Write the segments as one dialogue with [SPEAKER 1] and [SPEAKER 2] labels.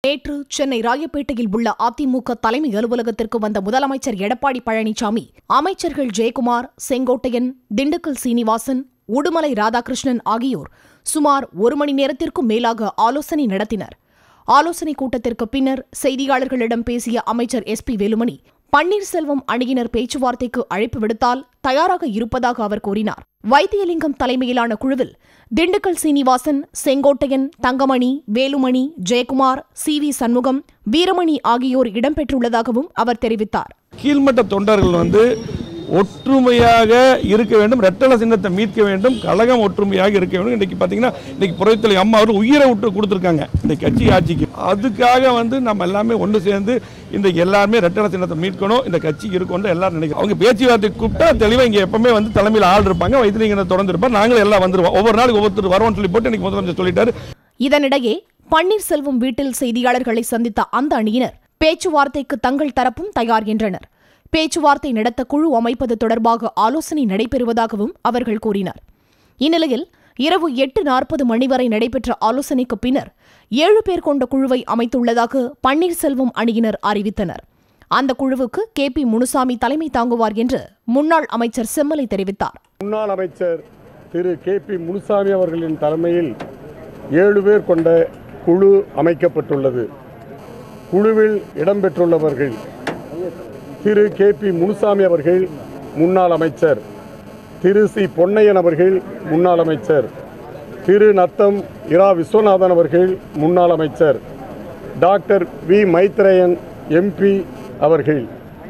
[SPEAKER 1] நேற்று சென்னை ராயப்பேட்டையில் உள்ள அதிமுக தலைமை அலுவலகத்திற்கு வந்த முதலமைச்சர் எடப்பாடி பழனிசாமி அமைச்சர்கள் ஜெயக்குமார் செங்கோட்டையன் திண்டுக்கல் சீனிவாசன் உடுமலை ராதாகிருஷ்ணன் ஆகியோர் சுமார் ஒரு மணி நேரத்திற்கும் மேலாக ஆலோசனை நடத்தினர் ஆலோசனை கூட்டத்திற்கு பின்னர் செய்தியாளர்களிடம் பேசிய அமைச்சர் எஸ் பி வேலுமணி பன்னீர்செல்வம் அணியினர் பேச்சுவார்த்தைக்கு அழைப்பு விடுத்தால் தயாராக இருப்பதாக அவர் கூறினார் வைத்தியலிங்கம் தலைமையிலான குழுவில் திண்டுக்கல் சீனிவாசன் செங்கோட்டையன் தங்கமணி வேலுமணி ஜெயக்குமார் சி வி சண்முகம் வீரமணி ஆகியோர் இடம்பெற்றுள்ளதாகவும் அவர் தெரிவித்தார்
[SPEAKER 2] கீழ்மட்ட தொண்டர்கள் வந்து ஒற்றுமையாக இருக்க வேண்டும் ரெட்டல சின்னத்தை மீட்க வேண்டும் கழகம் ஒற்றுமையாக இருக்க வேண்டும் இன்னைக்கு பார்த்தீங்கன்னா இன்னைக்கு புறத்தலை அம்மா அவர் உயிரை விட்டு கொடுத்துருக்காங்க இந்த கட்சி ஆட்சிக்கு அதுக்காக வந்து நம்ம எல்லாமே ஒன்று சேர்ந்து இன்றைக்கு எல்லாருமே ரெட்டல சின்னத்தை மீட்கணும் இந்த கட்சி இருக்கணும் எல்லாரும் நினைக்கிறோம் அவங்க பேச்சுவார்த்தை கூப்பிட்டா தெளிவாக இங்கே எப்பவுமே வந்து தலைமையில் ஆள் இருப்பாங்க வைத்திலிங்கத்தை தொடர்ந்து இருப்பார் நாங்களும் எல்லாம் வந்துருவோம் ஒவ்வொரு நாளைக்கு ஒவ்வொருத்தர் வரோம்னு சொல்லி போட்டு இன்னைக்கு முதலமைச்சர் சொல்லிட்டாரு
[SPEAKER 1] இதனிடையே பன்னீர்செல்வம் வீட்டில் செய்தியாளர்களை சந்தித்த அந்த அணியினர் பேச்சுவார்த்தைக்கு தங்கள் தரப்பும் தயார் என்றனர் பேச்சுவார்த்தை நடத்த குழு அமைப்பது தொடர்பாக ஆலோசனை நடைபெறுவதாகவும் அவர்கள் கூறினர் இந்நிலையில் இரவு எட்டு நாற்பது மணி வரை நடைபெற்ற ஆலோசனைக்கு பின்னர் ஏழு பேர் கொண்ட குழுவை அமைத்துள்ளதாக பன்னீர்செல்வம் அணியினர் அறிவித்தனர் அந்த குழுவுக்கு கே பி முனுசாமி தலைமை தாங்குவார் என்று முன்னாள் அமைச்சர் செம்மலை தெரிவித்தார்
[SPEAKER 3] முன்னாள் அமைச்சர் திரு கே பி முனுசாமி அவர்களின் தலைமையில் ஏழு பேர் கொண்ட குழு அமைக்கப்பட்டுள்ளது குழுவில் இடம்பெற்றுள்ளவர்கள் திரு கே பி முனுசாமி அவர்கள் முன்னாள் அமைச்சர் திரு சி பொன்னையன் அவர்கள் முன்னாள் அமைச்சர் திரு நத்தம் இரா விஸ்வநாதன் அவர்கள் முன்னாள் அமைச்சர் டாக்டர் வி மைத்ரேயன் எம்பி அவர்கள்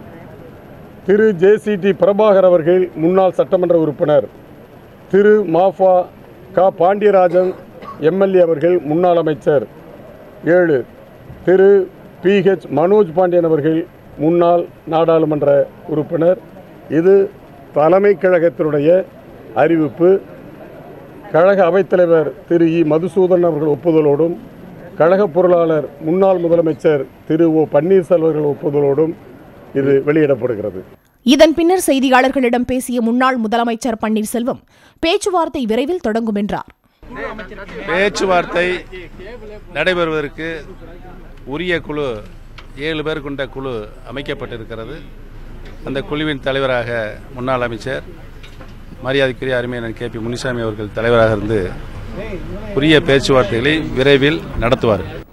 [SPEAKER 3] திரு ஜேசிடி பிரபாகர் அவர்கள் முன்னாள் சட்டமன்ற உறுப்பினர் திரு மாஃபா க பாண்டியராஜன் எம்எல்ஏ அவர்கள் முன்னாள் அமைச்சர் ஏழு திரு பிஹெச் மனோஜ் பாண்டியன் அவர்கள் முன்னாள் நாடாளுமன்ற உறுப்பினர் இது தலைமை கழகத்தினுடைய அறிவிப்பு கழக அவைத்தலைவர் திரு இ மதுசூதன் அவர்கள் ஒப்புதலோடும் கழக பொருளாளர் முன்னாள் முதலமைச்சர் திரு ஓ பன்னீர்செல்வம் அவர்கள் ஒப்புதலோடும் இது வெளியிடப்படுகிறது
[SPEAKER 1] இதன் பின்னர் செய்தியாளர்களிடம் பேசிய முன்னாள் முதலமைச்சர் பன்னீர்செல்வம் பேச்சுவார்த்தை விரைவில் தொடங்கும் என்றார்
[SPEAKER 4] பேச்சுவார்த்தை நடைபெறுவதற்கு உரிய குழு ஏழு பேர் கொண்ட குழு அமைக்கப்பட்டிருக்கிறது அந்த குழுவின் தலைவராக முன்னாள் அமைச்சர் மரியாதைக்குரிய அருமையான கே பி முனிசாமி அவர்கள் தலைவராக இருந்து உரிய பேச்சுவார்த்தைகளை விரைவில் நடத்துவார்கள்